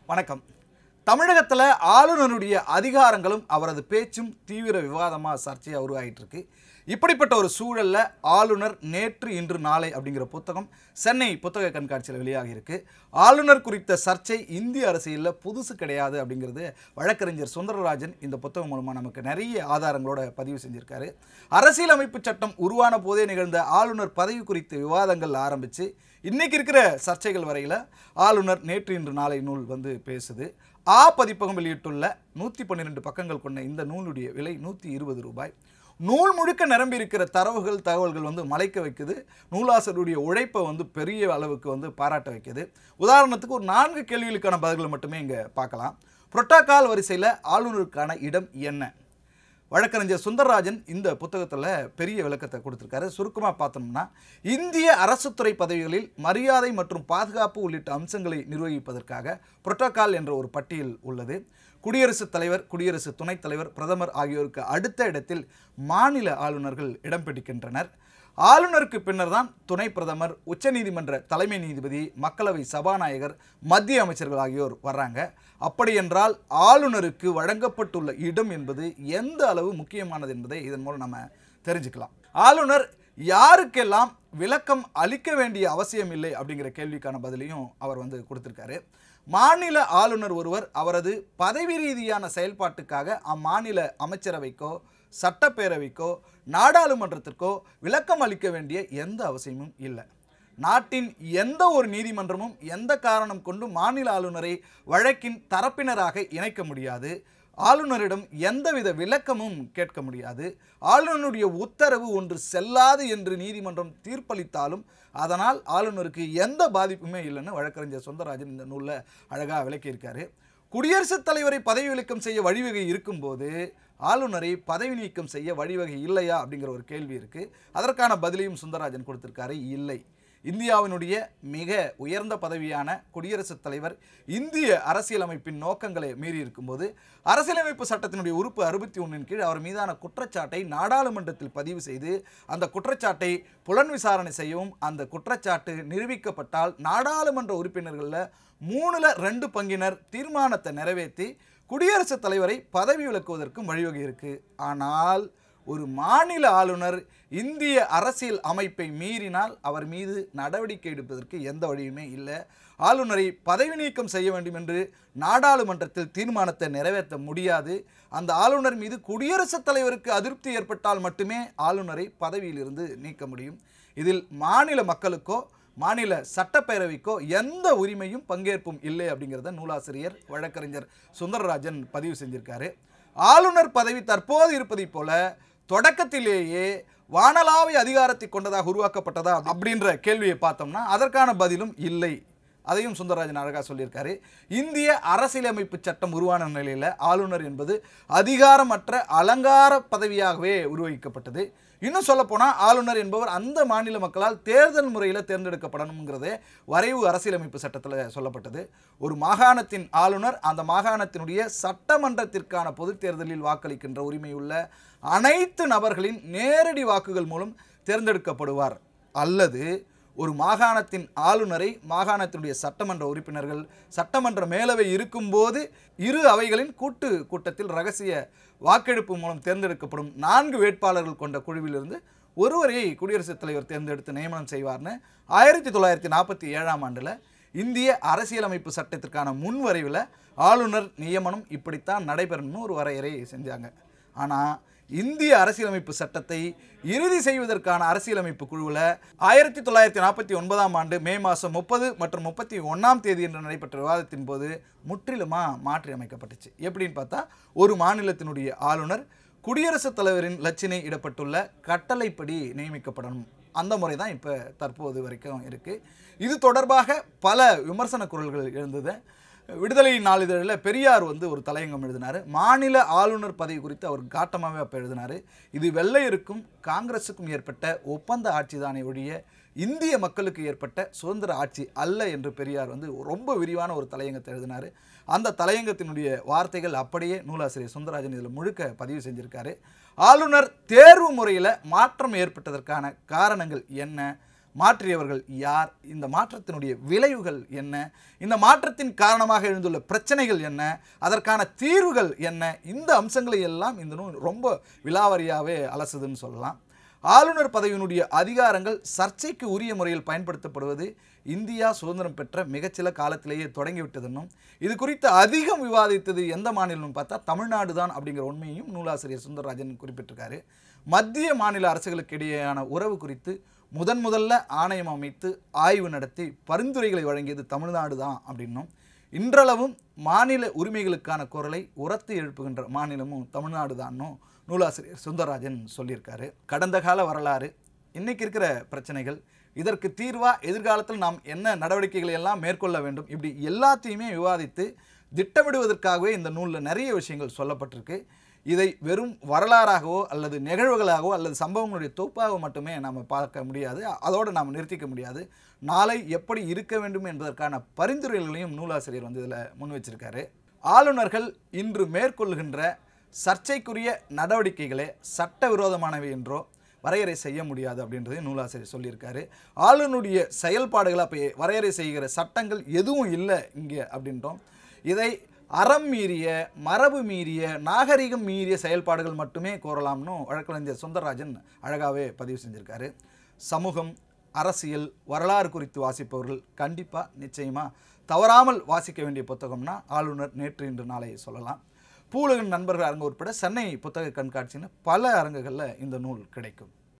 வணக்கம் தமிழகத்தில் ஆளுநருடைய அதிகாரங்களும் அவரது பேச்சும் தீவிர விவாதமாக சர்ச்சையாக உருவாகிட்டு இருக்கு இப்படிப்பட்ட ஒரு சூழல்ல ஆளுநர் நேற்று இன்று நாளை அப்படிங்கிற புத்தகம் சென்னை புத்தக கண்காட்சியில் வெளியாகி இருக்கு ஆளுநர் குறித்த சர்ச்சை இந்திய அரசியலில் புதுசு கிடையாது அப்படிங்கிறது வழக்கறிஞர் சுந்தரராஜன் இந்த புத்தகம் மூலமாக நமக்கு நிறைய ஆதாரங்களோட பதிவு செஞ்சிருக்காரு அரசியலமைப்பு சட்டம் உருவான போதே நிகழ்ந்த ஆளுநர் பதவி குறித்த விவாதங்கள் ஆரம்பித்து இன்னைக்கு இருக்கிற சர்ச்சைகள் வரையில் ஆளுநர் நேற்று இன்று நாளை நூல் வந்து பேசுது ஆ பதிப்பகம் வெளியிட்டுள்ள நூற்றி பன்னிரெண்டு பக்கங்கள் கொண்ட இந்த நூலுடைய விலை நூற்றி இருபது ரூபாய் நூல் முழுக்க நிரம்பி இருக்கிற தரவுகள் தகவல்கள் வந்து மலைக்க வைக்குது நூலாசிரியருடைய உழைப்பை வந்து பெரிய அளவுக்கு வந்து பாராட்ட வைக்குது உதாரணத்துக்கு ஒரு நான்கு கேள்விகளுக்கான பதில்களை மட்டுமே இங்கே பார்க்கலாம் புரோட்டோகால் வரிசையில் ஆளுநருக்கான இடம் என்ன வழக்கறிஞர் சுந்தரராஜன் இந்த புத்தகத்தில் பெரிய விளக்கத்தை கொடுத்துருக்காரு சுருக்கமாக பார்த்தோம்னா இந்திய அரசுத்துறை பதவிகளில் மரியாதை மற்றும் பாதுகாப்பு உள்ளிட்ட அம்சங்களை நிர்வகிப்பதற்காக புரோட்டோகால் என்ற ஒரு பட்டியல் உள்ளது குடியரசுத் தலைவர் குடியரசு துணைத் தலைவர் பிரதமர் ஆகியோருக்கு அடுத்த இடத்தில் மாநில ஆளுநர்கள் இடம் பிடிக்கின்றனர் ஆளுநருக்கு பின்னர் தான் துணை பிரதமர் உச்சநீதிமன்ற தலைமை நீதிபதி மக்களவை சபாநாயகர் மத்திய அமைச்சர்கள் ஆகியோர் வர்றாங்க அப்படியென்றால் ஆளுநருக்கு வழங்கப்பட்டுள்ள இடம் என்பது எந்த அளவு முக்கியமானது என்பதை இதன் மூலம் நம்ம தெரிஞ்சுக்கலாம் ஆளுநர் யாருக்கெல்லாம் விளக்கம் அளிக்க வேண்டிய அவசியம் இல்லை அப்படிங்கிற கேள்விக்கான பதிலையும் அவர் வந்து கொடுத்திருக்காரு மாநில ஆளுநர் ஒருவர் அவரது பதவி ரீதியான செயல்பாட்டுக்காக அம்மாநில அமைச்சரவைக்கோ சட்டப்பேரவைக்கோ நாடாளுமன்றத்திற்கோ விளக்கம் அளிக்க வேண்டிய எந்த அவசியமும் இல்லை நாட்டின் எந்த ஒரு நீதிமன்றமும் எந்த காரணம் கொண்டு மாநில ஆளுநரை வழக்கின் தரப்பினராக இணைக்க முடியாது ஆளுநரிடம் எந்தவித விளக்கமும் கேட்க முடியாது ஆளுநருடைய உத்தரவு ஒன்று செல்லாது என்று நீதிமன்றம் தீர்ப்பளித்தாலும் அதனால் ஆளுநருக்கு எந்த பாதிப்புமே இல்லைன்னு வழக்கறிஞர் சுந்தரராஜன் இந்த நூலில் அழகாக விளக்கியிருக்காரு குடியரசுத் தலைவரை பதவி விலக்கம் செய்ய வழிவகை இருக்கும்போது ஆளுநரை பதவி நீக்கம் செய்ய வழிவகை இல்லையா அப்படிங்கிற ஒரு கேள்வி இருக்குது அதற்கான பதிலையும் சுந்தரராஜன் கொடுத்திருக்காரு இல்லை இந்தியாவினுடைய மிக உயர்ந்த பதவியான குடியரசுத் தலைவர் இந்திய அரசியலமைப்பின் நோக்கங்களை மீறி இருக்கும்போது அரசியலமைப்பு சட்டத்தினுடைய உறுப்பு அறுபத்தி ஒன்றின் கீழ் அவர் மீதான குற்றச்சாட்டை நாடாளுமன்றத்தில் பதிவு செய்து அந்த குற்றச்சாட்டை புலன் விசாரணை செய்யவும் அந்த குற்றச்சாட்டு நிரூபிக்கப்பட்டால் நாடாளுமன்ற உறுப்பினர்களில் மூணுல ரெண்டு பங்கினர் தீர்மானத்தை நிறைவேற்றி குடியரசுத் தலைவரை பதவி விலக்குவதற்கும் வழிவகை இருக்கு ஆனால் ஒரு மாநில ஆளுநர் இந்திய அரசியல் அமைப்பை மீறினால் அவர் மீது நடவடிக்கை எடுப்பதற்கு எந்த வழியுமே இல்லை ஆளுநரை பதவி நீக்கம் செய்ய வேண்டும் என்று நாடாளுமன்றத்தில் தீர்மானத்தை நிறைவேற்ற முடியாது அந்த ஆளுநர் மீது குடியரசுத் தலைவருக்கு அதிருப்தி ஏற்பட்டால் மட்டுமே ஆளுநரை பதவியிலிருந்து நீக்க முடியும் இதில் மாநில மக்களுக்கோ மாநில சட்டப்பேரவைக்கோ எந்த உரிமையும் பங்கேற்பும் இல்லை அப்படிங்கிறத நூலாசிரியர் வழக்கறிஞர் சுந்தரராஜன் பதிவு செஞ்சிருக்காரு ஆளுநர் பதவி தற்போது இருப்பதைப் போல தொடக்கத்திலேயே வானளாவிய அதிகாரத்தை கொண்டதாக உருவாக்கப்பட்டதா அப்படின்ற கேள்வியை பார்த்தோம்னா அதற்கான பதிலும் இல்லை அதையும் சுந்தரராஜன் அழகாக சொல்லியிருக்காரு இந்திய அரசியலமைப்பு சட்டம் உருவான நிலையில் ஆளுநர் என்பது அதிகாரமற்ற அலங்கார பதவியாகவே உருவகிக்கப்பட்டது இன்னும் சொல்லப்போனால் ஆளுநர் என்பவர் அந்த மாநில மக்களால் தேர்தல் முறையில் தேர்ந்தெடுக்கப்படணுங்கிறதே வரைவு அரசியலமைப்பு சட்டத்தில் சொல்லப்பட்டது ஒரு மாகாணத்தின் ஆளுநர் அந்த மாகாணத்தினுடைய சட்டமன்றத்திற்கான பொதுத் தேர்தலில் வாக்களிக்கின்ற உரிமையுள்ள அனைத்து நபர்களின் நேரடி வாக்குகள் மூலம் தேர்ந்தெடுக்கப்படுவார் அல்லது ஒரு மாகாணத்தின் ஆளுநரை மாகாணத்தினுடைய சட்டமன்ற உறுப்பினர்கள் சட்டமன்ற மேலவை இருக்கும்போது இரு அவைகளின் கூட்டு கூட்டத்தில் ரகசிய வாக்கெடுப்பு மூலம் தேர்ந்தெடுக்கப்படும் நான்கு வேட்பாளர்கள் கொண்ட குழுவிலிருந்து ஒருவரை குடியரசுத் தலைவர் தேர்ந்தெடுத்து நியமனம் செய்வார்னு ஆயிரத்தி தொள்ளாயிரத்தி நாற்பத்தி ஏழாம் ஆண்டில் இந்திய அரசியலமைப்பு சட்டத்திற்கான முன்வரைவில் ஆளுநர் நியமனம் இப்படித்தான் நடைபெறணும்னு ஒரு வரையறை செஞ்சாங்க ஆனால் இந்திய அரசியலமைப்பு சட்டத்தை இறுதி செய்வதற்கான அரசியலமைப்பு குழுவில் ஆயிரத்தி தொள்ளாயிரத்தி நாற்பத்தி ஒன்பதாம் ஆண்டு மே மாதம் முப்பது மற்றும் முப்பத்தி ஒன்றாம் தேதி என்று நடைபெற்ற விவாதத்தின் போது முற்றிலுமாக மாற்றி அமைக்கப்பட்டுச்சு எப்படின்னு பார்த்தா ஒரு மாநிலத்தினுடைய ஆளுநர் குடியரசுத் தலைவரின் லட்சினை இடப்பட்டுள்ள கட்டளைப்படி நியமிக்கப்படணும் அந்த முறை தான் இப்போ தற்போது வரைக்கும் இருக்குது இது தொடர்பாக பல விமர்சன குரல்கள் எழுந்தது விடுதலை நாளிதழில் பெரியார் வந்து ஒரு தலையங்கம் எழுதினார் மாநில ஆளுநர் பதவி குறித்து அவர் காட்டமாகவே அப்போ எழுதினார் இது வெள்ளையருக்கும் காங்கிரஸுக்கும் ஏற்பட்ட ஒப்பந்த ஆட்சி தானே ஒழிய இந்திய மக்களுக்கு ஏற்பட்ட சுதந்திர ஆட்சி அல்ல என்று பெரியார் வந்து ரொம்ப விரிவான ஒரு தலையங்கத்தை எழுதினார் அந்த தலையங்கத்தினுடைய வார்த்தைகள் அப்படியே நூலாசிரியர் சுந்தரராஜன் இதில் முழுக்க பதிவு செஞ்சிருக்காரு ஆளுநர் தேர்வு முறையில் மாற்றம் ஏற்பட்டதற்கான காரணங்கள் என்ன மாற்றியவர்கள் யார் இந்த மாற்றத்தினுடைய விளைவுகள் என்ன இந்த மாற்றத்தின் காரணமாக எழுந்துள்ள பிரச்சனைகள் என்ன அதற்கான தீர்வுகள் என்ன இந்த அம்சங்களை எல்லாம் இந்த நூல் ரொம்ப விலாவரியாகவே அலசுதுன்னு சொல்லலாம் ஆளுநர் பதவியினுடைய அதிகாரங்கள் சர்ச்சைக்கு உரிய முறையில் பயன்படுத்தப்படுவது இந்தியா சுதந்திரம் பெற்ற மிகச்சில காலத்திலேயே தொடங்கிவிட்டதுன்னும் இது குறித்து அதிகம் விவாதித்தது எந்த மாநிலம்னு பார்த்தா தமிழ்நாடு தான் அப்படிங்கிற உண்மையையும் நூலாசிரியர் சுந்தரராஜன் குறிப்பிட்டிருக்காரு மத்திய மாநில அரசுகளுக்கு இடையேயான உறவு குறித்து முதன் முதல்ல ஆணையம் அமைத்து ஆய்வு நடத்தி பரிந்துரைகளை வழங்கியது தமிழ்நாடு தான் அப்படின்னும் இன்றளவும் மாநில உரிமைகளுக்கான குரலை உரத்து எழுப்புகின்ற மாநிலமும் தமிழ்நாடு தான்னும் நூலாசிரியர் சுந்தரராஜன் சொல்லியிருக்காரு கடந்த கால வரலாறு இன்னைக்கு இருக்கிற பிரச்சனைகள் இதற்கு தீர்வா எதிர்காலத்தில் நாம் என்ன நடவடிக்கைகளை எல்லாம் மேற்கொள்ள வேண்டும் இப்படி எல்லாத்தையுமே விவாதித்து திட்டமிடுவதற்காகவே இந்த நூலில் நிறைய விஷயங்கள் சொல்லப்பட்டிருக்கு இதை வெறும் வரலாறாகவோ அல்லது நிகழ்வுகளாகவோ அல்லது சம்பவங்களுடைய தொகுப்பாக மட்டுமே நாம் பார்க்க முடியாது அதோடு நாம் நிறுத்திக்க முடியாது நாளை எப்படி இருக்க வேண்டும் என்பதற்கான பரிந்துரைகளையும் நூலாசிரியர் வந்து இதில் முன் வச்சிருக்காரு ஆளுநர்கள் இன்று மேற்கொள்கின்ற சர்ச்சைக்குரிய நடவடிக்கைகளே சட்டவிரோதமானவை என்றோ வரையறை செய்ய முடியாது அப்படின்றதையும் நூலாசிரியர் சொல்லியிருக்காரு ஆளுநருடைய செயல்பாடுகளை அப்போ வரையறை செய்கிற சட்டங்கள் எதுவும் இல்லை இங்கே அப்படின்றோம் இதை அறம் மீறிய மரபு மீறிய நாகரிகம் மீறிய செயல்பாடுகள் மட்டுமே கோரலாம்னு வழக்கறிஞர் சுந்தரராஜன் அழகாகவே பதிவு செஞ்சிருக்காரு சமூகம் அரசியல் வரலாறு குறித்து வாசிப்பவர்கள் கண்டிப்பாக நிச்சயமாக தவறாமல் வாசிக்க வேண்டிய புத்தகம்னா ஆளுநர் நேற்று இன்று நாளை சொல்லலாம் பூலகன் நண்பர்கள் அரங்கு உட்பட சென்னை புத்தக கண்காட்சின்னு பல அரங்குகளில் இந்த நூல் கிடைக்கும்